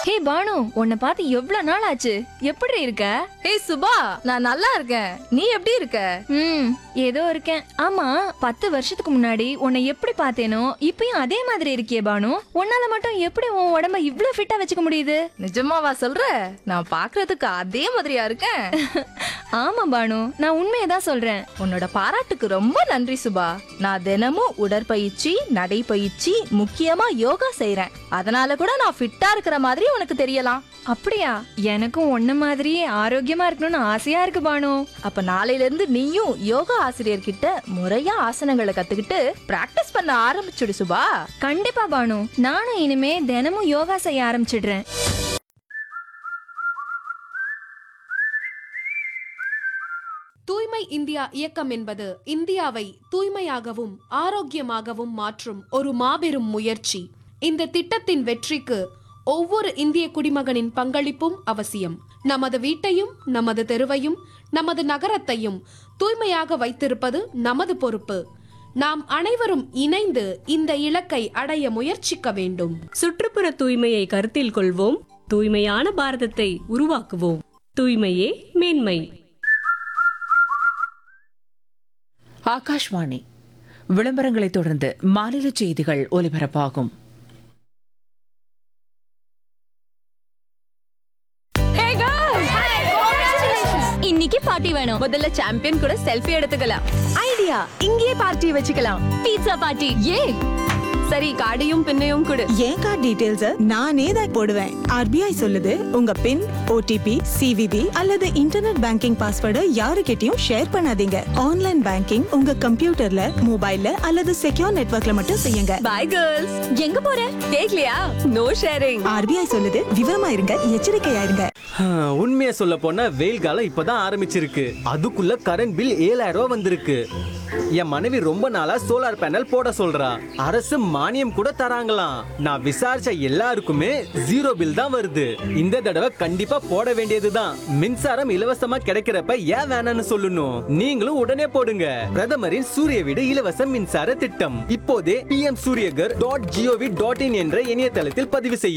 ஹே பானு உன்னை பார்த்து எவ்வளவு நாள் ஆச்சு எப்படி இருக்க ஏய் சுபா நான் நல்லா இருக்கேன் நீ எப்படி இருக்க ம் ஏதோ இருக்கேன் ஆமா பத்து வருஷத்துக்கு முன்னாடி உன்னை எப்படி பார்த்தேனோ இப்பயும் அதே மாதிரி இருக்கியே பானு உன்னால மட்டும் எப்படி உன் உடம்ப இவ்ளோ ஃபிட்டா வச்சுக்க முடியுது நிஜமாவா சொல்ற நான் பாக்குறதுக்கு அதே மாதிரியா இருக்கேன் ஆமா பானு நான் உண்மையை தான் சொல்றேன் உன்னோட பாராட்டுக்கு ரொம்ப நன்றி சுபா நான் தினமும் உடற்பயிற்சி நடைப்பயிற்சி முக்கியமா யோகா செய்றேன் அதனால கூட நான் ஃபிட்டா இருக்கிற மாதிரி உனக்கு தெரியலாம் அப்படியா எனக்கும் உன்ன மாதிரியே ஆரோக்கியமா இருக்கணும்னு ஆசையா இருக்கு பானு அப்ப நாளையில இருந்து நீயும் யோகா ஆசிரியர் கிட்ட முறையா ஆசனங்களை கத்துக்கிட்டு பிராக்டிஸ் பண்ண ஆரம்பிச்சுடு சுபா கண்டிப்பா பானு நானும் இனிமே தினமும் யோகா செய்ய ஆரம்பிச்சிடுறேன் தூய்மை இந்தியா இயக்கம் என்பது இந்தியாவை தூய்மையாகவும் ஆரோக்கியமாகவும் மாற்றும் ஒரு மாபெரும் முயற்சி இந்த திட்டத்தின் வெற்றிக்கு ஒவ்வொரு இந்திய குடிமகனின் பங்களிப்பும் அவசியம் நமது வீட்டையும் நமது தெருவையும் நமது நகரத்தையும் தூய்மையாக வைத்திருப்பது நமது பொறுப்பு நாம் அனைவரும் இணைந்து இந்த இலக்கை அடைய முயற்சிக்க வேண்டும் சுற்றுப்புற தூய்மையை கருத்தில் கொள்வோம் தூய்மையான பாரதத்தை உருவாக்குவோம் தூய்மையே மேன்மை ஆகாஷ்வாணி விளம்பரங்களைத் தொடர்ந்து மாநில செய்திகள் ஒலிபரப்பாகும் இன்னைக்கு பார்ட்டி வேணும் முதல்ல சாம்பியன் கூட செல்ஃபி எடுத்துக்கலாம் ஐடியா இங்கேயே பார்ட்டி வச்சுக்கலாம் பீட்சா பார்ட்டி ஏ சரி கார்டையும் பின்னையும் கொடு என் கார்டு டீடைல்ஸ் நானே தான் போடுவேன் ஆர்பிஐ சொல்லுது உங்க பின் ஓடிபி சிவிவி அல்லது இன்டர்நெட் பேங்கிங் பாஸ்வேர்டை யாருக்கிட்டயும் ஷேர் பண்ணாதீங்க ஆன்லைன் பேங்கிங் உங்க கம்ப்யூட்டர்ல மொபைல்ல அல்லது செக்யூர் நெட்வொர்க்ல மட்டும் செய்யுங்க பாய் கேர்ள்ஸ் எங்க போற கேக்கலையா நோ ஷேரிங் ஆர்பிஐ சொல்லுது விவரமா இருங்க எச்சரிக்கையா இருங்க உண்மையை சொல்ல போனா வெயில் காலம் இப்பதான் ஆரம்பிச்சிருக்கு அதுக்குள்ள கரண்ட் பில் ஏழாயிரம் ரூபாய் வந்திருக்கு என் மனைவி ரொம்ப நாளா சோலார் பேனல் போட சொல்றா அரசு மானியம் கூட தராங்களாம் நான் விசாரிச்ச எல்லாருக்குமே ஜீரோ பில் தான் வருது இந்த தடவை கண்டிப்பா போட வேண்டியதுதான் மின்சாரம் இலவசமா கிடைக்கிறப்ப ஏன் வேணாம்னு சொல்லணும் நீங்களும் உடனே போடுங்க பிரதமரின் சூரிய வீடு இலவச மின்சார திட்டம் இப்போதே PM Suryaghar dot GOV dot in என்ற இணையதளத்தில் பதிவு செய்ய